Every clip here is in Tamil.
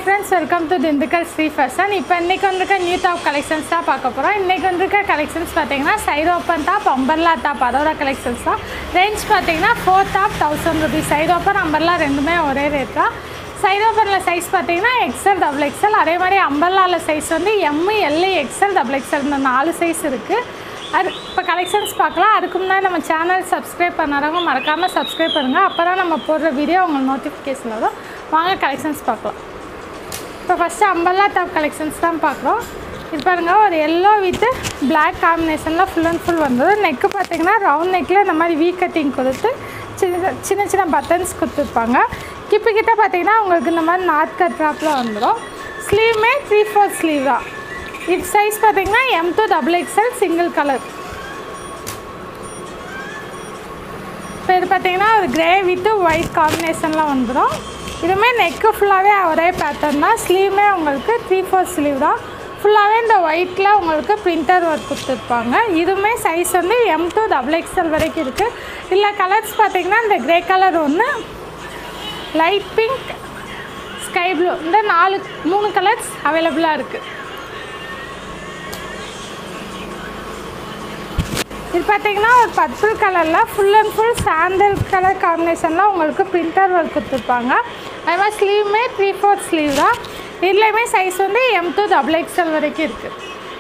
friends welcome to Dindigul Sri fashion இப்போ இன்றைக்கி வந்திருக்க நியூ டாப் கலெக்ஷன்ஸ் தான் பார்க்க போகிறோம் இன்றைக்கி வந்திருக்க கலெக்ஷன்ஸ் பார்த்தீங்கன்னா side open top umbrella top அதோட கலெக்ஷன்ஸ் தான் ரேஞ்ச் பார்த்தீங்கன்னா four top thousand rupees side open umbrella ரெண்டுமே ஒரே ரேட் தான் சைடு ஓப்பனில் சைஸ் பார்த்தீங்கன்னா எக்ஸல் டபுள் எக்ஸல் அதே மாதிரி அம்பர்லாவில் சைஸ் வந்து M L XL double XL இந்த நாலு சைஸ் இருக்குது அது இப்போ கலெக்ஷன்ஸ் பார்க்கலாம் அதுக்கு முன்னாடி நம்ம சேனல் சப்ஸ்கிரைப் பண்ணாதவங்க மறக்காமல் சப்ஸ்கிரைப் பண்ணுங்கள் அப்போ தான் நம்ம போடுற வீடியோ உங்களுக்கு நோட்டிஃபிகேஷன் வரும் வாங்க கலெக்ஷன்ஸ் பார்க்கலாம் இப்போ ஃபஸ்ட்டு அம்பல்லா டாப் கலெக்ஷன்ஸ் தான் பார்க்குறோம் இது பாருங்கள் ஒரு எல்லோ வித்து பிளாக் காம்பினேஷனில் ஃபுல் அண்ட் ஃபுல் வந்தது நெக்கு பார்த்தீங்கன்னா ரவுண்ட் நெக்கில் இந்த மாதிரி வீ கட்டிங் கொடுத்து சின்ன சின்ன சின்ன பட்டன்ஸ் கொடுத்துருப்பாங்க கிப்பு கிட்ட பார்த்தீங்கன்னா உங்களுக்கு இந்த மாதிரி நாட் கட் ட்ராப்பில் வந்துடும் ஸ்லீவுமே த்ரீ ஃபோர் ஸ்லீவ் தான் இது சைஸ் பார்த்தீங்கன்னா M to double XL single colour இப்போ இது பார்த்தீங்கன்னா ஒரு கிரே வித்து ஒயிட் காம்பினேஷனில் வந்துடும் இதுவுமே நெக்கு ஃபுல்லாகவே ஒரே பேட்டர்ன் தான் ஸ்லீவுமே உங்களுக்கு த்ரீ ஃபோர் ஸ்லீவ் தான் ஃபுல்லாகவே இந்த ஒயிட்டில் உங்களுக்கு பிரிண்டர் ஒர்க் கொடுத்துருப்பாங்க இதுவுமே சைஸ் வந்து எம் டூ டபுள் எக்ஸ்எல் வரைக்கும் இருக்குது இல்லை கலர்ஸ் பார்த்தீங்கன்னா இந்த கிரே கலர் ஒன்று லைட் பிங்க் ஸ்கை ப்ளூ இந்த நாலு மூணு கலர்ஸ் அவைலபிளாக இருக்குது இது பார்த்தீங்கன்னா ஒரு பர்பிள் கலரில் full and full sandal colour காம்பினேஷனில் உங்களுக்கு பிரிண்டர் ஒர்க் கொடுத்துருப்பாங்க அதே மாதிரி ஸ்லீவுமே த்ரீ ஃபோர்த் ஸ்லீவ் தான் இதுலேயுமே சைஸ் வந்து எம் டூ டபுள் எக்ஸ்எல் வரைக்கும் இருக்குது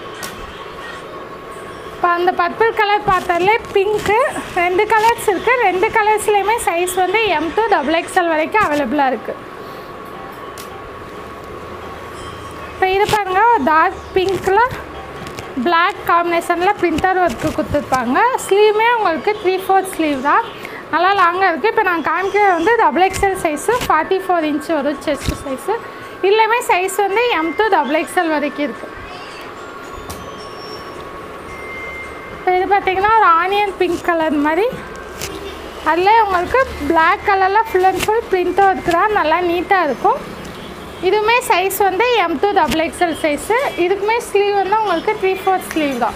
இப்போ அந்த பர்பிள் கலர் பார்த்தாலே பிங்க்கு ரெண்டு கலர்ஸ் இருக்குது ரெண்டு கலர்ஸ்லேயுமே சைஸ் வந்து எம் டூ டபுள் எக்ஸ்எல் வரைக்கும் அவைலபிளாக இருக்குது இப்போ இது பாருங்கள் டார்க் பிங்க்கில் பிளாக் காம்பினேஷனில் பிரிண்டர் ஒர்க்கு கொடுத்துருப்பாங்க ஸ்லீவுமே உங்களுக்கு த்ரீ ஃபோர்த் ஸ்லீவ் தான் நல்லா லாங்காக இருக்குது இப்போ நான் காமிக்கிறது வந்து double XL size forty four inch வரும் செஸ்ட் சைஸு இல்லையுமே சைஸ் வந்து எம் டூ டபுள் எக்ஸ்எல் வரைக்கும் இருக்குது இப்போ இது பார்த்திங்கன்னா ஒரு ஆனியன் பிங்க் கலர் மாதிரி அதில் உங்களுக்கு பிளாக் கலரில் full and full print work தான் நல்லா நீட்டாக இருக்கும் இதுவுமே சைஸ் வந்து M to double XL size இதுக்குமே ஸ்லீவ் வந்து உங்களுக்கு த்ரீ ஃபோர்த் ஸ்லீவ் தான்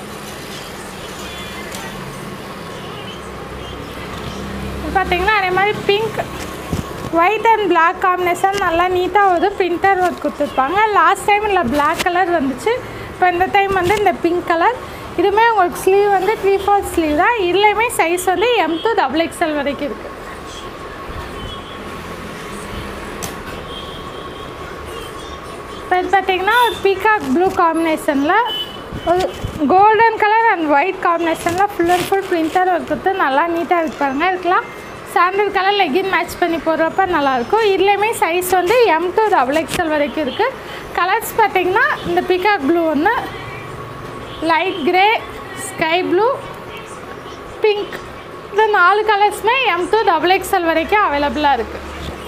பார்த்தீங்கன்னா அதே மாதிரி pink white and black combination நல்லா நீட்டாக ஒரு பிரிண்டர் ஒர்க் கொடுத்துருப்பாங்க லாஸ்ட் டைம் இல்லை பிளாக் கலர் வந்துச்சு இப்போ இந்த டைம் வந்து இந்த பிங்க் கலர் இதுவுமே உங்களுக்கு ஸ்லீவ் வந்து த்ரீ ஃபோர்த் ஸ்லீவ் தான் இதுலேயுமே சைஸ் வந்து எம் டூ டபுள் எக்ஸ்எல் வரைக்கும் இருக்குது இப்போ இது பார்த்தீங்கன்னா ஒரு பீகாக் ப்ளூ காம்பினேஷனில் ஒரு கோல்டன் கலர் அண்ட் ஒயிட் காம்பினேஷனில் full and full printer work கொடுத்து நல்லா நீட்டாக இருக்கு பாருங்கள் இருக்கலாம் சாண்டில் கலர் லெகின் மேட்ச் பண்ணி போடுறப்ப நல்லாயிருக்கும் இதுலேயுமே சைஸ் வந்து எம் டூ டபுள் எக்ஸ்எல் வரைக்கும் இருக்குது கலர்ஸ் பார்த்தீங்கன்னா இந்த பீகாக் ப்ளூ ஒன்று light grey sky blue pink இந்த நாலு கலர்ஸுமே எம் டூ டபுள் எக்ஸ்எல் வரைக்கும் அவைலபிளாக இருக்குது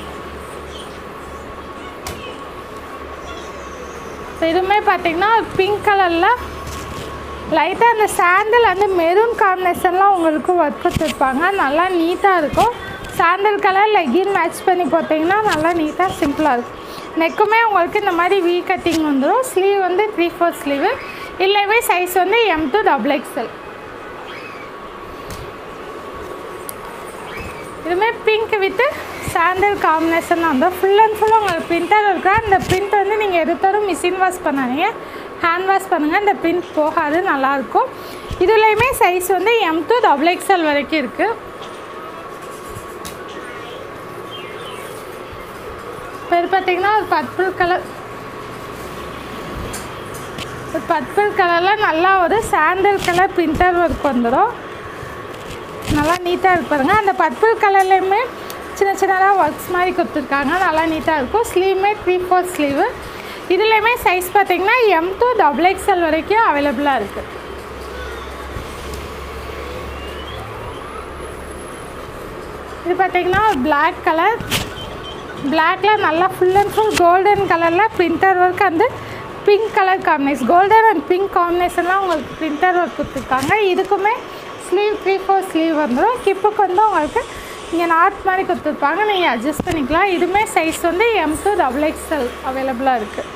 இப்போ இதுவுமே பார்த்தீங்கன்னா பிங்க் கலரில் லைட்டாக அந்த சாண்டில் வந்து மெரூன் காம்பினேஷன்லாம் உங்களுக்கு ஒர்க் கொடுத்துருப்பாங்க நல்லா நீட்டாக இருக்கும் சாண்டில் கலர் லெகின் மேட்ச் பண்ணி போட்டிங்கன்னா நல்லா நீட்டாக சிம்பிளாக இருக்கும் நெக்குமே உங்களுக்கு இந்த மாதிரி வீ கட்டிங் வந்துடும் ஸ்லீவ் வந்து த்ரீ ஃபோர் ஸ்லீவு இல்லைவே சைஸ் வந்து எம் டூ டபுள் எக்ஸ்எல் இதுவுமே பிங்க் வித்து சாண்டல் காம்பினேஷன் வந்து ஃபுல் அண்ட் ஃபுல் உங்களுக்கு பிரிண்டர் இருக்கா இந்த பிரிண்ட் வந்து நீங்கள் எடுத்தாலும் மிஷின் வாஷ் பண்ணாதீங்க ஹேண்ட் வாஷ் பண்ணுங்கள் இந்த பிரிண்ட் போகாது நல்லாயிருக்கும் இதுலேயுமே சைஸ் வந்து எம் டூ டபுள் எக்ஸ்எல் வரைக்கும் இருக்குது இப்போ இது பார்த்தீங்கன்னா ஒரு பர்பிள் கலர் ஒரு பர்பிள் கலரில் நல்லா ஒரு சாண்டல் கலர் பிரிண்டர் ஒர்க் வந்துடும் நல்லா நீட்டாக இருப்பாருங்க அந்த பர்பிள் கலர்லேயுமே சின்ன சின்னதாக ஒர்க்ஸ் மாதிரி கொடுத்துருக்காங்க நல்லா நீட்டாக இருக்கும் ஸ்லீவுமே த்ரீ ஃபோர் ஸ்லீவு இதுலேயுமே சைஸ் பார்த்தீங்கன்னா எம் டூ டபுள் எக்ஸ்எல் வரைக்கும் அவைலபிளாக இருக்குது இது பார்த்தீங்கன்னா பிளாக் கலர் பிளாக்கில் நல்லா ஃபுல் அண்ட் ஃபுல் கோல்டன் கலரில் பிரிண்டர் ஒர்க் வந்து pink colour combination golden and pink காம்பினேஷன்லாம் உங்களுக்கு பிரிண்டர் ஒர்க் கொடுத்துருக்காங்க இதுக்குமே ஸ்லீவ் த்ரீ ஃபோர் ஸ்லீவ் வந்துடும் கிப்புக்கு வந்து உங்களுக்கு இங்கே நாட் மாதிரி கொடுத்துருப்பாங்க நீங்கள் அட்ஜஸ்ட் பண்ணிக்கலாம் இதுவுமே சைஸ் வந்து எம் டூ டபுள் எக்ஸ்எல் அவைலபிளாக இருக்குது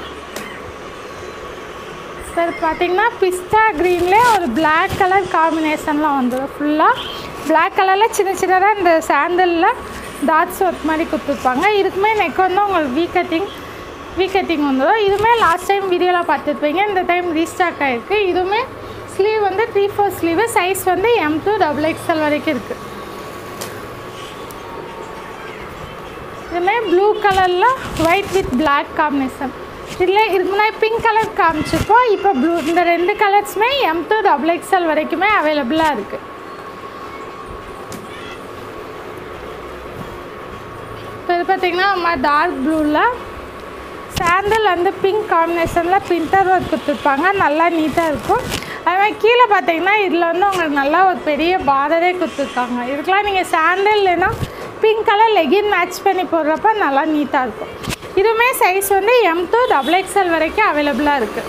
சார் பார்த்தீங்கன்னா பிஸ்தா க்ரீன்லேயே ஒரு பிளாக் கலர் காம்பினேஷன்லாம் வந்துடும் ஃபுல்லாக பிளாக் கலரில் சின்ன சின்னதாக இந்த சாண்டலில் டாட்ஸ் ஒர்க் மாதிரி கொடுத்துருப்பாங்க இதுக்குமே நெக் வந்து உங்களுக்கு வீ கட்டிங் வீ கட்டிங் வந்துடும் இதுவுமே லாஸ்ட் டைம் வீடியோவில் பார்த்துருப்பீங்க இந்த டைம் ரீஸ்டாக் ஆகிருக்கு இதுவுமே ஸ்லீவ் வந்து த்ரீ ஃபோர் ஸ்லீவு சைஸ் வந்து எம் டூ டபுள் எக்ஸ்எல் வரைக்கும் இருக்குது இதுமாதிரி ப்ளூ கலரில் ஒயிட் வித் பிளாக் காம்பினேஷன் இதில் இதுக்கு முன்னாடி பிங்க் கலர் காமிச்சிருப்போம் இப்போ ப்ளூ இந்த ரெண்டு கலர்ஸுமே எம் டூ டபுள் எக்ஸ்எல் வரைக்குமே அவைலபிளாக இருக்குது இப்போ இது பார்த்திங்கன்னா நம்ம டார்க் ப்ளூவில் சாண்டல் வந்து பிங்க் காம்பினேஷனில் பிரிண்டர் ஒர்க் கொடுத்துருப்பாங்க நல்லா நீட்டாக இருக்கும் அது மாதிரி கீழே பார்த்தீங்கன்னா இதில் வந்து உங்களுக்கு நல்லா ஒரு பெரிய பார்டரே கொடுத்துருக்காங்க இதுக்கெலாம் நீங்கள் சாண்டல் இல்லைன்னா பிங்க் கலர் லெகின் மேட்ச் பண்ணி போடுறப்ப நல்லா நீட்டாக இருக்கும் இதுவுமே சைஸ் வந்து எம் டூ டபுள் எக்ஸ்எல் வரைக்கும் அவைலபிளாக இருக்குது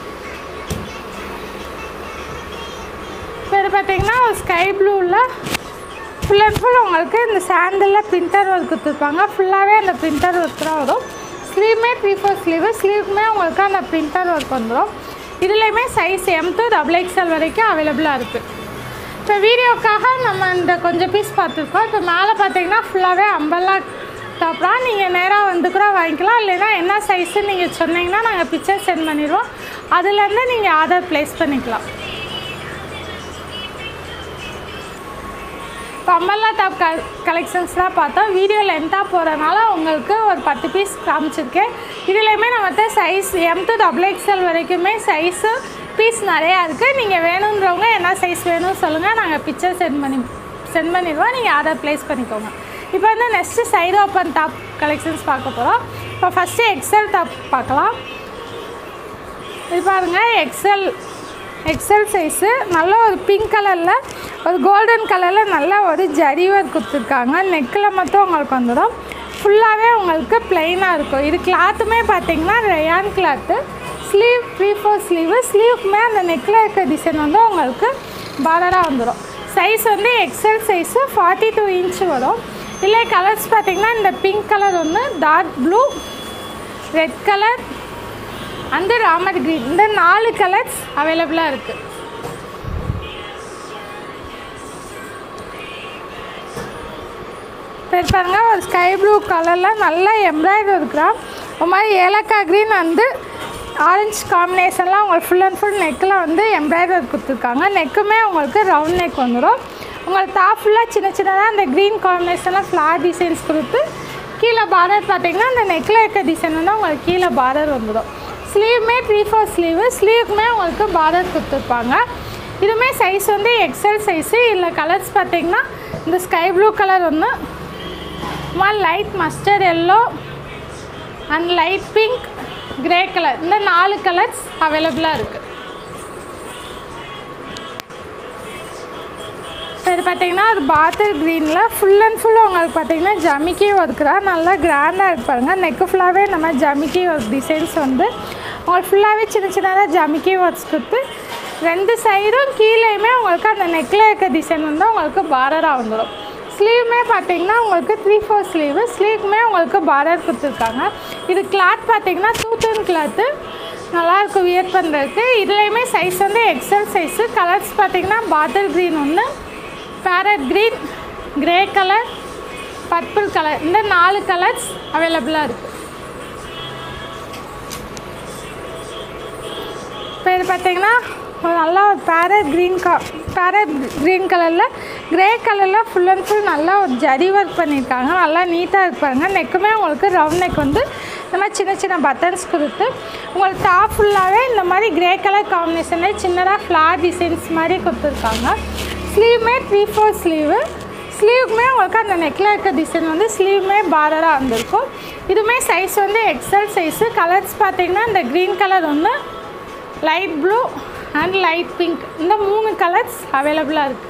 இப்போ இது பார்த்தீங்கன்னா ஒரு ஸ்கை ப்ளூவில் ஃபுல் அண்ட் ஃபுல் உங்களுக்கு இந்த சாண்டலில் பிரிண்டர் ஒர்க் கொடுத்துருப்பாங்க ஃபுல்லாகவே அந்த பிரிண்டர் ஒர்க் தான் வரும் ஸ்லீவுமே த்ரீ ஃபோர் ஸ்லீவு ஸ்லீவுக்குமே உங்களுக்கு அந்த பிரிண்டர் ஒர்க் வந்துடும் இதுலேயுமே size M to double XL வரைக்கும் அவைலபிளாக இருக்குது இப்போ வீடியோக்காக நம்ம இந்த கொஞ்சம் பீஸ் பார்த்துருக்கோம் இப்போ மேலே பார்த்தீங்கன்னா ஃபுல்லாகவே அம்பல்லா டாப்லாம் நீங்கள் நேராக வந்து கூட வாங்கிக்கலாம் இல்லைன்னா என்ன சைஸுன்னு நீங்கள் சொன்னீங்கன்னா நாங்கள் பிக்சர் சென்ட் பண்ணிடுவோம் அதுலேருந்து நீங்கள் ஆர்டர் ப்ளேஸ் பண்ணிக்கலாம் இப்போ அம்பல்லா டாப் க கலெக்ஷன்ஸ்லாம் பார்த்தோம் வீடியோ லென்த்தாக போகிறனால உங்களுக்கு ஒரு பத்து பீஸ் காமிச்சிருக்கேன் இதுலேயுமே நம்மகிட்ட size M to double XL வரைக்குமே சைஸு பீஸ் நிறையா இருக்குது நீங்கள் வேணுன்றவங்க என்ன சைஸ் வேணும்னு சொல்லுங்கள் நாங்கள் பிக்சர் சென்ட் பண்ணி சென்ட் பண்ணிடுவோம் நீங்கள் ஆர்டர் ப்ளேஸ் பண்ணிக்கோங்க இப்போ வந்து next side open top collections பார்க்க போகிறோம் இப்போ ஃபஸ்ட்டு எக்ஸல் டாப் பார்க்கலாம் இது பாருங்கள் எக்ஸல் எக்ஸல் சைஸு நல்ல ஒரு பிங்க் கலரில் ஒரு கோல்டன் கலரில் நல்ல ஒரு ஜரி ஒர்க் கொடுத்துருக்காங்க நெக்கில் மட்டும் உங்களுக்கு வந்துடும் ஃபுல்லாகவே உங்களுக்கு ப்ளைனாக இருக்கும் இது கிளாத்துமே பார்த்தீங்கன்னா rayon cloth sleeve three four sleeve ஸ்லீவுக்குமே அந்த நெக்கில் இருக்க டிசைன் வந்து உங்களுக்கு பார்டராக வந்துடும் சைஸ் வந்து XL size forty two inch வரும் இல்லை கலர்ஸ் பார்த்தீங்கன்னா இந்த பிங்க் கலர் ஒன்று டார்க் ப்ளூ ரெட் கலர் அந்த ராமர் க்ரீன் இந்த நாலு கலர்ஸ் அவைலபிளாக இருக்குது சரி பாருங்க ஒரு ஸ்கை ப்ளூ கலரில் நல்லா எம்ப்ராய்டரி இருக்கிறா ஒரு மாதிரி ஏலக்காய் க்ரீன் வந்து ஆரஞ்சு காம்பினேஷன்லாம் உங்களுக்கு ஃபுல் அண்ட் ஃபுல் நெக்கில் வந்து எம்ப்ராய்டரி கொடுத்துருக்காங்க நெக்குமே உங்களுக்கு ரவுண்ட் நெக் வந்துடும் உங்களுக்கு டாப் ஃபுல்லாக சின்ன சின்னதாக அந்த க்ரீன் காம்பினேஷனில் ஃப்ளார் டிசைன்ஸ் கொடுத்து கீழே பார்டர் பார்த்தீங்கன்னா அந்த நெக்கில் இருக்க டிசைன் வந்து உங்களுக்கு கீழே பார்டர் வந்துடும் ஸ்லீவுமே த்ரீ ஃபோர் ஸ்லீவு ஸ்லீவுக்குமே உங்களுக்கு பார்டர் கொடுத்துருப்பாங்க இதுவுமே சைஸ் வந்து எக்ஸல் சைஸு இல்லை கலர்ஸ் பார்த்தீங்கன்னா இந்த ஸ்கை ப்ளூ கலர் ஒன்று மாதிரி light mustard yellow and light pink grey colour இந்த நாலு கலர்ஸ் அவைலபிளாக இருக்குது இது பார்த்தீங்கன்னா அது பாத்தர் க்ரீனில் ஃபுல் அண்ட் ஃபுல் உங்களுக்கு பார்த்தீங்கன்னா ஜமிக்கி ஒர்க்குறா நல்லா கிராண்டாக இருக்கு பாருங்கள் நெக்கு ஃபுல்லாகவே நம்ம ஜமிக்கி ஒர்க் டிசைன்ஸ் வந்து உங்களுக்கு ஃபுல்லாகவே சின்ன சின்னதாக ஜமிக்கி ஒர்க்ஸ் கொடுத்து ரெண்டு சைடும் கீழேயுமே உங்களுக்கு அந்த நெக்கில் இருக்க டிசைன் வந்து உங்களுக்கு பார்டராக வந்துடும் ஸ்லீவுமே பார்த்தீங்கன்னா உங்களுக்கு த்ரீ ஃபோர் ஸ்லீவு ஸ்லீவுக்குமே உங்களுக்கு பார்டர் கொடுத்துருக்காங்க இது கிளாத் பார்த்தீங்கன்னா தூத்தன் கிளாத்து நல்லாயிருக்கும் வியர் பண்ணுறதுக்கு இதுலேயுமே சைஸ் வந்து எக்ஸல் சைஸு கலர்ஸ் பார்த்தீங்கன்னா பாட்டில் க்ரீன் ஒன்று parrot green grey colour purple colour இந்த நாலு கலர்ஸ் அவைலபிளாக இருக்குது இப்போ இது பார்த்தீங்கன்னா ஒரு நல்லா ஒரு பேரட் க்ரீன் கா பேரட் க்ரீன் கலரில் கிரே கலரில் ஃபுல் அண்ட் ஃபுல் நல்லா ஒரு ஜரி ஒர்க் பண்ணியிருக்காங்க நல்லா நீட்டாக இருப்பாங்க நெக்குமே உங்களுக்கு ரவுண்ட் நெக் வந்து இந்த மாதிரி சின்ன சின்ன பட்டன்ஸ் கொடுத்து உங்களுக்கு டாப் ஃபுல்லாகவே இந்த மாதிரி கிரே கலர் காம்பினேஷனில் சின்னதாக ஃப்ளார் டிசைன்ஸ் மாதிரி கொடுத்துருக்காங்க ஸ்லீவுமே த்ரீ ஃபோர் ஸ்லீவு ஸ்லீவுக்குமே உங்களுக்கு அந்த நெக்கில் இருக்க டிசைன் வந்து ஸ்லீவுமே பார்டராக வந்திருக்கும் இதுவுமே சைஸ் வந்து எக்ஸல் சைஸு கலர்ஸ் பார்த்தீங்கன்னா இந்த க்ரீன் கலர் ஒன்று light blue and light pink இந்த மூணு கலர்ஸ் அவைலபிளாக இருக்குது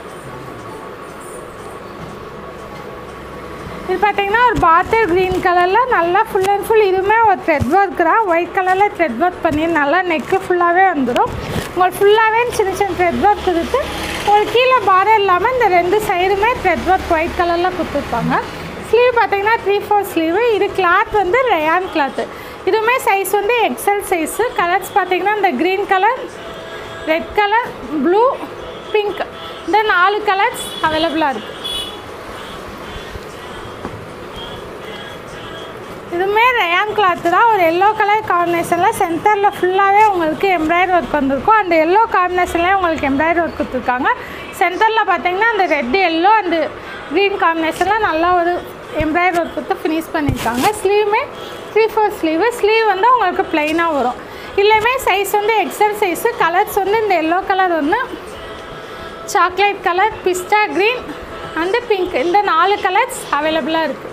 இது பார்த்தீங்கன்னா ஒரு பாத்தர் க்ரீன் கலரில் நல்லா ஃபுல் அண்ட் ஃபுல் இதுவுமே ஒரு த்ரெட் ஒர்க் தான் ஒயிட் கலரில் த்ரெட் ஒர்க் பண்ணி நல்லா நெக்கு ஃபுல்லாகவே வந்துடும் உங்களுக்கு ஃபுல்லாகவே சின்ன சின்ன த்ரெட் ஒர்க் கொடுத்து உங்களுக்கு கீழே பார்டர் இல்லாமல் இந்த ரெண்டு சைடுமே த்ரெட் ஒர்க் ஒயிட் கலரில் கொடுத்துருப்பாங்க ஸ்லீவ் பார்த்தீங்கன்னா த்ரீ ஃபோர் ஸ்லீவு இது கிளாத் வந்து ரயான் கிளாத்து இதுவுமே சைஸ் வந்து எக்ஸல் சைஸு கலர்ஸ் பார்த்தீங்கன்னா இந்த green colour red colour blue pink இந்த நாலு கலர்ஸ் அவைலபிளாக இருக்குது இதுவுமே ரயான் கிளாத்து தான் ஒரு எல்லோ கலர் காம்பினேஷனில் சென்டரில் ஃபுல்லாகவே உங்களுக்கு எம்ப்ராய்டரி ஒர்க் வந்திருக்கும் அந்த எல்லோ காம்பினேஷன்லேயே உங்களுக்கு எம்ப்ராய்டரி ஒர்க் கொடுத்துருக்காங்க சென்டரில் பார்த்தீங்கன்னா அந்த ரெட் எல்லோ அண்டு க்ரீன் காம்பினேஷனில் நல்லா ஒரு எம்ப்ராய்டரி ஒர்க் கொடுத்து ஃபினிஷ் பண்ணியிருக்காங்க ஸ்லீவுமே த்ரீ ஃபோர் ஸ்லீவு ஸ்லீவ் வந்து உங்களுக்கு ப்ளைனாக வரும் இல்லையுமே சைஸ் வந்து எக்ஸல் சைஸு கலர்ஸ் வந்து இந்த எல்லோ கலர் ஒன்று chocolate colour pista green and pink இந்த நாலு கலர்ஸ் அவைலபிளாக இருக்குது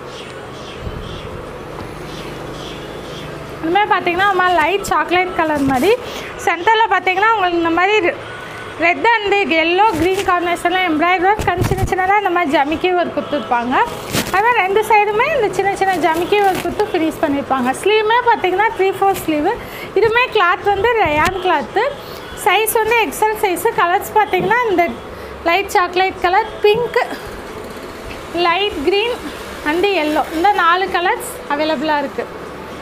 இனிமேல் பார்த்தீங்கன்னா நம்ம லைட் சாக்லேட் கலர் மாதிரி சென்டரில் பார்த்தீங்கன்னா உங்களுக்கு இந்த மாதிரி ரெட் அண்டு எல்லோ க்ரீன் காம்பினேஷனில் எம்ப்ராய்டரி ஒர்க் கண் சின்ன சின்னதாக இந்த மாதிரி ஜமிக்கி ஒர்க் கொடுத்துருப்பாங்க அதுமாதிரி ரெண்டு சைடுமே இந்த சின்ன சின்ன ஜமிக்கி ஒர்க் கொடுத்து ஃபினிஷ் பண்ணியிருப்பாங்க ஸ்லீவுமே பார்த்தீங்கன்னா த்ரீ ஃபோர் ஸ்லீவு இதுவுமே கிளாத் வந்து ரயான் கிளாத்து சைஸ் வந்து எக்ஸல் சைஸு கலர்ஸ் பார்த்தீங்கன்னா இந்த light chocolate colour pink light green and yellow இந்த நாலு கலர்ஸ் அவைலபிளாக இருக்குது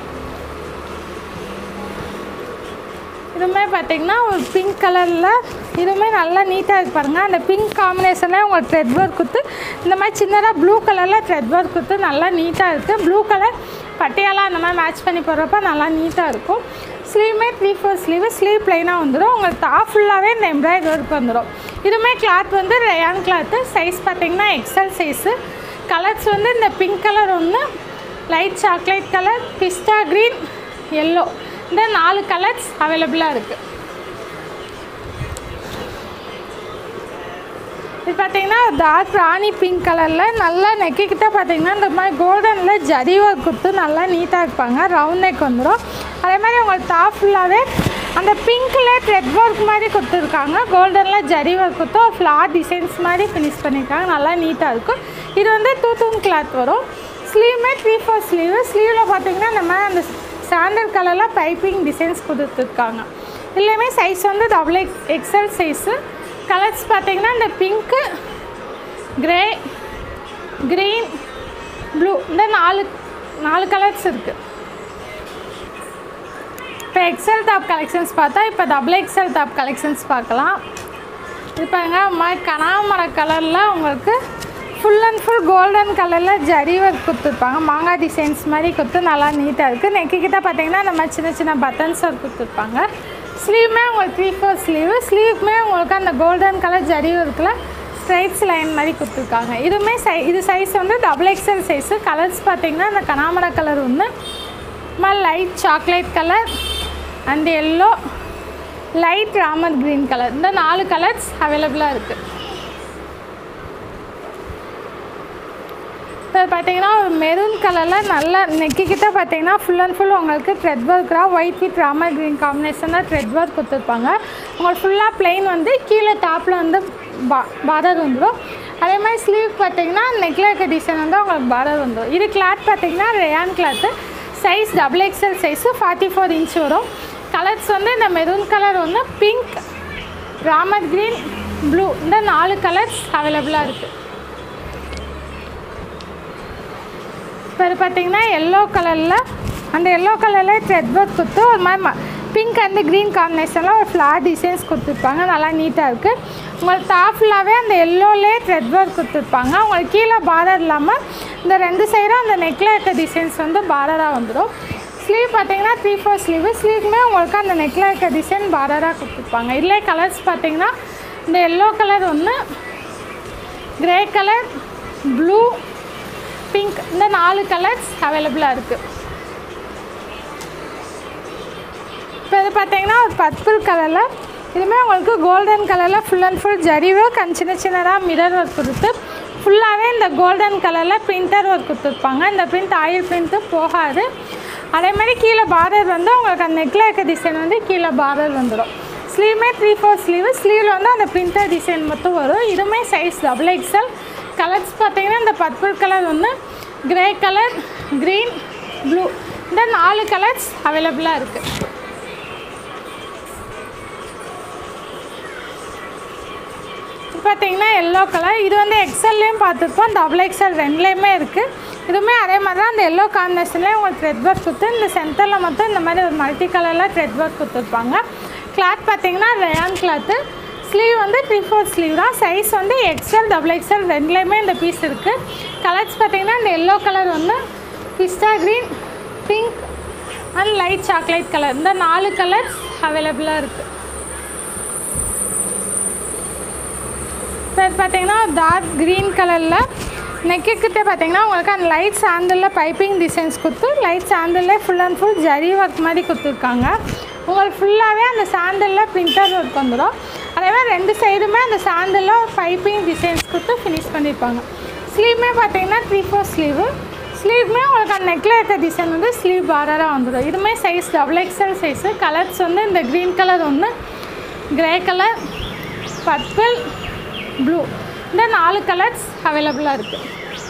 இதுவுமே பார்த்தீங்கன்னா ஒரு பிங்க் கலரில் இதுவுமே நல்லா நீட்டாக இருக்கு பாருங்கள் அந்த பிங்க் காம்பினேஷனில் உங்களுக்கு த்ரெட் ஒர்க் கொடுத்து இந்த மாதிரி சின்னதாக ப்ளூ கலரில் த்ரெட் ஒர்க் கொடுத்து நல்லா நீட்டாக இருக்குது ப்ளூ கலர் பட்டியாலாம் அந்த மாதிரி மேட்ச் பண்ணி போடுறப்ப நல்லா நீட்டாக இருக்கும் ஸ்லீவுமே த்ரீ ஃபோர் ஸ்லீவு ஸ்லீவ் ப்ளைனாக வந்துடும் உங்களுக்கு டாப் ஃபுல்லாகவே இந்த எம்ப்ராய்டரி ஒர்க் வந்துடும் இதுவுமே கிளாத் வந்து ரயான் கிளாத்து சைஸ் பார்த்தீங்கன்னா எக்ஸல் சைஸு கலர்ஸ் வந்து இந்த பிங்க் கலர் ஒன்று light chocolate colour pista green yellow இந்த நாலு கலர்ஸ் அவைலபிளாக இருக்குது இது பார்த்தீங்கன்னா டார்க் ராணி பிங்க் கலரில் நல்லா நெக்கிக்கிட்ட பார்த்தீங்கன்னா இந்த மாதிரி கோல்டனில் ஜரி ஒர்க் கொடுத்து நல்லா நீட்டாக இருப்பாங்க ரவுண்ட் நெக் வந்துடும் அதே மாதிரி உங்களுக்கு டாப் ஃபுல்லாகவே அந்த பிங்க்கில் த்ரெட் ஒர்க் மாதிரி கொடுத்துருக்காங்க கோல்டனில் ஜரி ஒர்க் கொடுத்து ஒரு ஃப்ளார் டிசைன்ஸ் மாதிரி ஃபினிஷ் பண்ணியிருக்காங்க நல்லா நீட்டாக இருக்கும் இது வந்து டூ தூன் கிளாத் வரும் ஸ்லீவுமே த்ரீ ஃபோர் ஸ்லீவு ஸ்லீவில் பார்த்தீங்கன்னா இந்த மாதிரி அந்த சாண்டல் கலரில் பைப்பிங் டிசைன்ஸ் கொடுத்துருக்காங்க இல்லையுமே சைஸ் வந்து double X XL size colours பார்த்தீங்கன்னா இந்த பிங்க்கு கிரே க்ரீன் ப்ளூ இந்த நாலு நாலு கலர்ஸ் இருக்குது இப்போ எக்ஸல் டாப் கலெக்ஷன்ஸ் பார்த்தா இப்போ டபுள் எக்ஸல் டாப் கலெக்ஷன்ஸ் பார்க்கலாம் இது பாருங்க இந்த மாதிரி கனாமர கலரில் உங்களுக்கு ஃபுல் அண்ட் ஃபுல் கோல்டன் கலரில் ஜரி ஒர்க் கொடுத்துருப்பாங்க மாங்காய் டிசைன்ஸ் மாதிரி கொடுத்து நல்லா நீட்டாக இருக்குது நெக்கிக்கிட்ட பார்த்தீங்கன்னா இந்த மாதிரி சின்ன சின்ன பட்டன்ஸ் ஒர்க் கொடுத்துருப்பாங்க ஸ்லீவுமே உங்களுக்கு த்ரீ ஃபோர் ஸ்லீவு ஸ்லீவுக்குமே உங்களுக்கு அந்த கோல்டன் கலர் ஜரி ஒர்க்கில் ஸ்ட்ரைட்ஸ் லைன் மாதிரி கொடுத்துருக்காங்க இதுவுமே சை இது சைஸ் வந்து டபுள் எக்ஸல் சைஸு கலர்ஸ் பார்த்தீங்கன்னா இந்த கனாமர கலர் ஒன்று மாதிரி light chocolate colour and yellow light Ramar green colour இந்த நாலு கலர்ஸ் அவைலபிளாக இருக்குது இப்போ பார்த்தீங்கன்னா ஒரு மெரூன் கலரில் நல்ல நெக்கிக்கிட்ட பார்த்தீங்கன்னா ஃபுல் அண்ட் ஃபுல் உங்களுக்கு த்ரெட் ஒர்க்ராக ஒயிட் வித் ராமர் க்ரீன் காம்பினேஷனில் த்ரெட் ஒர்க் கொடுத்துருப்பாங்க உங்களுக்கு ஃபுல்லாக plain வந்து கீழே டாப்பில் வந்து பா பார்டர் வந்துடும் அதே மாதிரி ஸ்லீவ் பார்த்தீங்கன்னா நெக்கில் இருக்க டிசைன் வந்து உங்களுக்கு பார்டர் வந்துடும் இது கிளாத் பார்த்தீங்கன்னா rayon cloth size double XL size forty four inch வரும் கலர்ஸ் வந்து இந்த மெரூன் கலர் ஒன்று பிங்க் ராமர் க்ரீன் ப்ளூ இந்த நாலு கலர்ஸ் அவைலபிளாக இருக்குது இப்போ இது பார்த்தீங்கன்னா எல்லோ கலரில் அந்த எல்லோ கலரில் த்ரெட் ஒர்க் கொடுத்து ஒரு மாதிரி பிங்க் அண்ட் க்ரீன் காம்பினேஷனில் ஒரு ஃப்ளார் டிசைன்ஸ் கொடுத்துருப்பாங்க நல்லா நீட்டாக இருக்குது உங்களுக்கு டாப் ஃபுல்லாகவே அந்த எல்லோலே த்ரெட் ஒர்க் கொடுத்துருப்பாங்க உங்களுக்கு கீழே பார்டர் இல்லாமல் இந்த ரெண்டு சைடும் அந்த நெக்கில் இருக்க டிசைன்ஸ் வந்து பார்டராக வந்துடும் ஸ்லீவ் பார்த்தீங்கன்னா த்ரீ ஃபோர் ஸ்லீவு ஸ்லீவ்மே உங்களுக்கு அந்த நெக்கில் இருக்க டிசைன் பார்டராக கொடுத்துருப்பாங்க இல்லை கலர்ஸ் பார்த்தீங்கன்னா இந்த எல்லோ கலர் ஒன்று கிரே கலர் ப்ளூ பிங்க் இந்த நாலு கலர்ஸ் அவைலபிளாக இருக்குது இப்போ இது பார்த்தீங்கன்னா ஒரு பர்பிள் கலரில் இதுவுமே உங்களுக்கு கோல்டன் கலரில் full and full zari work and சின்ன சின்னதாக மிரர் ஒர்க் கொடுத்து ஃபுல்லாகவே இந்த கோல்டன் கலரில் பிரிண்டர் ஒர்க் கொடுத்துருப்பாங்க இந்த பிரிண்ட் ஆயில் பிரிண்ட்டு போகாது அதே மாதிரி கீழே பார்டர் வந்து உங்களுக்கு அந்த நெக்கில் இருக்க டிசைன் வந்து கீழே பார்டர் வந்துடும் ஸ்லீவுமே த்ரீ ஃபோர் ஸ்லீவு ஸ்லீவில் வந்து அந்த பிரிண்டர் டிசைன் மட்டும் வரும் இதுவுமே சைஸ் டபுள் எக்ஸல் கலர்ஸ் பார்த்தீங்கன்னா இந்த பர்பிள் கலர் ஒன்று கிரே கலர் க்ரீன் ப்ளூ இந்த நாலு கலர்ஸ் அவைலபிளாக இருக்குது பார்த்தீங்கன்னா எல்லோ கலர் இது வந்து எக்ஸல்லையும் பார்த்துருப்போம் டபுள் எக்ஸல் ரெண்டுலேயுமே இருக்குது இதுவுமே அதே மாதிரி தான் அந்த எல்லோ காம்பினேஷன்லேயே உங்களுக்கு த்ரெட் ஒர்க் கொடுத்து இந்த சென்டரில் மட்டும் இந்த மாதிரி ஒரு மல்டி கலரில் த்ரெட் ஒர்க் கொடுத்துருப்பாங்க கிளாத் பார்த்தீங்கன்னா ரயான் கிளாத்து ஸ்லீவ் வந்து த்ரீ ஃபோர் ஸ்லீவ் தான் சைஸ் வந்து எக்ஸல் டபுள் எக்ஸல் ரெண்டுலேயுமே இந்த பீஸ் இருக்குது கலர்ஸ் பார்த்தீங்கன்னா இந்த எல்லோ கலர் ஒன்று pista green pink and light chocolate colour இந்த நாலு கலர்ஸ் அவைலபிளாக இருக்குது இப்போ இது பார்த்தீங்கன்னா டார்க் க்ரீன் கலரில் நெக்குக்கிட்ட பார்த்தீங்கன்னா உங்களுக்கு அந்த லைட் சாண்டலில் பைப்பிங் டிசைன்ஸ் கொடுத்து லைட் சாண்டலில் full and full zari work மாதிரி கொடுத்துருக்காங்க உங்களுக்கு ஃபுல்லாகவே அந்த சாண்டலில் பிரிண்டர் ஒர்க் வந்துடும் அதே மாதிரி ரெண்டு சைடுமே அந்த சாண்டலில் பைப்பிங் டிசைன்ஸ் கொடுத்து ஃபினிஷ் பண்ணியிருப்பாங்க ஸ்லீவுமே பார்த்தீங்கன்னா த்ரீ ஃபோர் ஸ்லீவு ஸ்லீவ்மே உங்களுக்கு அந்த நெக்கில் இருக்க டிசைன் வந்து ஸ்லீவ் பார்டராக வந்துடும் இதுவுமே size double XL size colours வந்து இந்த க்ரீன் கலர் ஒன்று கிரே கலர் பர்பிள் ப்ளூ இந்த நாலு கலர்ஸ் அவைலபிளாக இருக்குது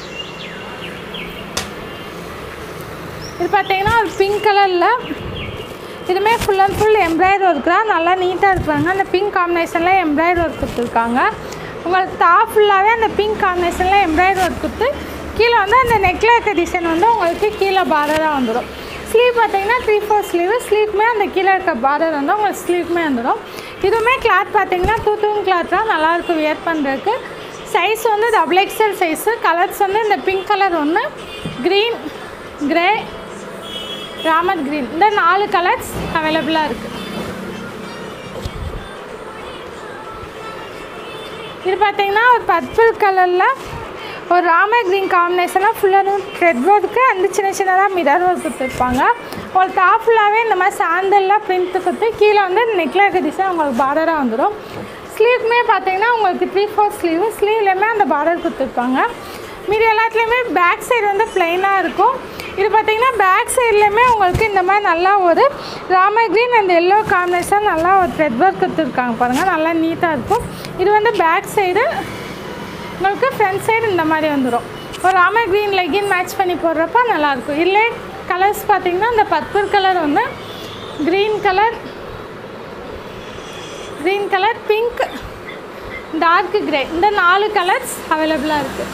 இது பார்த்தீங்கன்னா ஒரு பிங்க் கலரில் இதுவுமே full and full embroidery work தான் நல்லா நீட்டாக இருப்பாங்க அந்த பிங்க் காம்பினேஷனில் எம்ப்ராய்டரி ஒர்க் கொடுத்துருக்காங்க உங்களுக்கு டாப் ஃபுல்லாகவே அந்த பிங்க் காம்பினேஷனில் எம்ப்ராய்டரி ஒர்க் கொடுத்து கீழே வந்து அந்த நெக்கில் இருக்க டிசைன் வந்து உங்களுக்கு கீழே பார்டராக வந்துடும் ஸ்லீவ் பார்த்தீங்கன்னா த்ரீ ஃபோர் ஸ்லீவ் ஸ்லீவ்மே அந்த கீழே இருக்க பார்டர் வந்து உங்களுக்கு ஸ்லீவ்மே வந்துடும் இதுவுமே கிளாத் பார்த்தீங்கன்னா டூ டூன் கிளாத் தான் நல்லாயிருக்கும் வியர் பண்ணுறதுக்கு சைஸ் வந்து டபுள் எக்ஸல் சைஸு கலர்ஸ் வந்து இந்த பிங்க் கலர் ஒன்று க்ரீன் கிரே ராமர் க்ரீன் இந்த நாலு கலர்ஸ் அவைலபிளாக இருக்குது இது பார்த்தீங்கன்னா ஒரு பர்பிள் கலரில் ஒரு ராமர் க்ரீன் காம்பினேஷனாக ஃபுல்லாக த்ரெட் ஒர்க்கு அந்த சின்ன சின்னதாக மிரர் ஒர்க் கொடுத்துருப்பாங்க ஒரு டாப் ஃபுல்லாகவே இந்த மாதிரி சாண்டல்லாம் பிரிண்ட் கொடுத்து கீழே வந்து நெக்கில் இருக்க டிசைன் உங்களுக்கு பார்டராக வந்துடும் ஸ்லீவ்மே பார்த்தீங்கன்னா உங்களுக்கு த்ரீ ஃபோர் ஸ்லீவ் ஸ்லீவ்லேயுமே அந்த பார்டர் கொடுத்துருப்பாங்க மீதி எல்லாத்துலேயுமே பேக் சைடு வந்து ப்ளைனாக இருக்கும் இது பார்த்தீங்கன்னா பேக் சைட்லேயுமே உங்களுக்கு இந்த மாதிரி நல்லா ஒரு Ramar green and yellow combination நல்லா ஒரு த்ரெட் ஒர்க் கொடுத்துருக்காங்க பாருங்கள் நல்லா நீட்டாக இருக்கும் இது வந்து பேக் சைடு உங்களுக்கு ஃப்ரண்ட் சைடு இந்த மாதிரி வந்துடும் ஒரு ராமர் க்ரீன் லெகின் மேட்ச் பண்ணி போடுறப்ப நல்லாயிருக்கும் இல்லை கலர்ஸ் பார்த்தீங்கன்னா இந்த பர்பிள் கலர் ஒன்று green colour green colour pink dark grey இந்த நாலு கலர்ஸ் அவைலபிளாக இருக்குது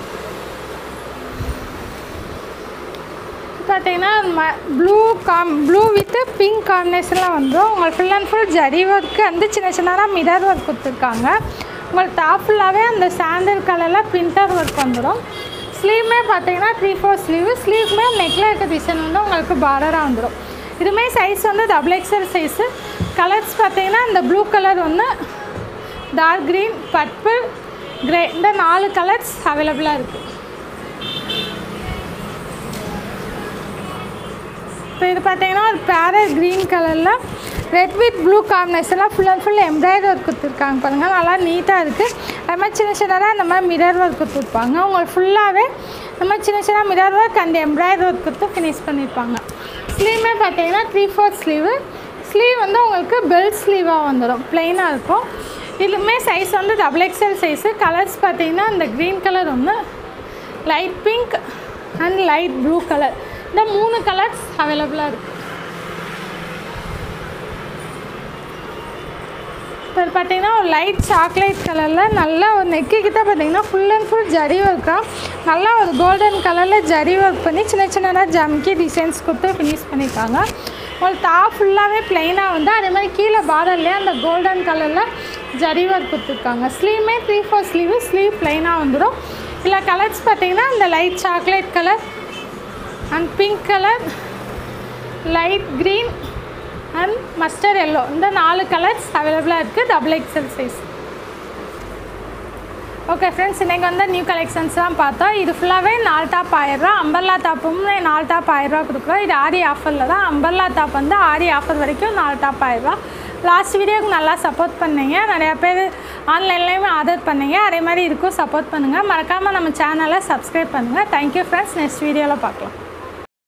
பார்த்தீங்கன்னா ம ப்ளூ காம் ப்ளூ வித்து பிங்க் காம்பினேஷனில் வந்துடும் உங்களுக்கு full and full zari work வந்து சின்ன சின்னதாக மிரர் ஒர்க் கொடுத்துருக்காங்க உங்களுக்கு டாப் ஃபுல்லாகவே அந்த சாண்டல் கலரில் பிரிண்டர் ஒர்க் வந்துடும் ஸ்லீவ்மே பார்த்தீங்கன்னா த்ரீ ஃபோர் ஸ்லீவ் ஸ்லீவ்மே நெக்கில் இருக்க டிசைன் வந்து உங்களுக்கு பார்டராக வந்துடும் இதுவுமே சைஸ் வந்து டபுள் எக்ஸல் சைஸு கலர்ஸ் பார்த்தீங்கன்னா இந்த ப்ளூ கலர் ஒன்று டார்க் க்ரீன் பர்பிள் கிரே இந்த நாலு கலர்ஸ் அவைலபிளாக இருக்குது இப்போ இது பார்த்தீங்கன்னா ஒரு பேரட் க்ரீன் கலரில் ரெட் வித் ப்ளூ காம்பினேஷனில் full and full embroidery work கொடுத்துருக்காங்க பாருங்கள் நல்லா நீட்டாக இருக்குது அது மாதிரி சின்ன சின்னதாக இந்த மாதிரி மிரர் ஒர்க் கொடுத்துருப்பாங்க உங்களுக்கு ஃபுல்லாகவே இந்த மாதிரி சின்ன சின்ன மிரர் ஒர்க் அந்த எம்ப்ராய்டரி ஒர்க் கொடுத்து ஃபினிஷ் பண்ணியிருப்பாங்க ஸ்லீவுமே பார்த்தீங்கன்னா த்ரீ ஃபோர்த் ஸ்லீவு ஸ்லீவ் வந்து உங்களுக்கு பெல்ட் ஸ்லீவாக வந்துடும் ப்ளெயினாக இருக்கும் இதுவுமே சைஸ் வந்து டபுள் எக்ஸல் சைஸு கலர்ஸ் பார்த்தீங்கன்னா இந்த க்ரீன் கலர் ஒன்று light pink and light blue colour இந்த மூணு கலர்ஸ் அவைலபிளாக இருக்குது இப்போ பார்த்தீங்கன்னா ஒரு லைட் சாக்லேட் கலரில் நல்லா ஒரு நெக்கு கிட்ட பார்த்தீங்கன்னா ஃபுல் அண்ட் ஃபுல் ஜரி ஒர்க்காக நல்லா ஒரு கோல்டன் கலரில் ஜரி ஒர்க் பண்ணி சின்ன சின்னதாக ஜம்கி டிசைன்ஸ் கொடுத்து ஃபினிஷ் பண்ணியிருக்காங்க உங்களுக்கு டாப் ஃபுல்லாகவே ப்ளைனாக வந்து அதே மாதிரி கீழே பார்டர்லேயே அந்த கோல்டன் கலரில் ஜரி ஒர்க் கொடுத்துருக்காங்க ஸ்லீவுமே த்ரீ ஃபோர் ஸ்லீவு ஸ்லீவ் ப்ளைனாக வந்துடும் இல்லை கலர்ஸ் பார்த்தீங்கன்னா இந்த light chocolate colour and pink colour light green and mustard yellow இந்த நாலு கலர்ஸ் அவைலபிளாக இருக்குது double XL size okay friends இன்றைக்கி வந்து நியூ கலெக்ஷன்ஸ் தான் பார்த்தோம் இது ஃபுல்லாகவே நாலு டாப் ஆயிரரூவா அம்பர்லா டாப்பும் நாலு டாப் ஆயிரரூவா கொடுக்குறோம் இது ஆரி ஆஃபரில் தான் அம்பர்லா டாப் வந்து ஆரி ஆஃபர் வரைக்கும் நாலு டாப் ஆயிரரூவா லாஸ்ட் வீடியோக்கு நல்லா சப்போர்ட் பண்ணீங்க நிறையா பேர் ஆன்லைன்லேயுமே ஆர்டர் பண்ணீங்க அதே மாதிரி இதுக்கும் சப்போர்ட் பண்ணுங்கள் மறக்காமல் நம்ம சேனலை சப்ஸ்கிரைப் பண்ணுங்கள் தேங்க்யூ ஃப்ரெண்ட்ஸ் நெக்ஸ்ட் வீடியோவில் பார்க்கலாம்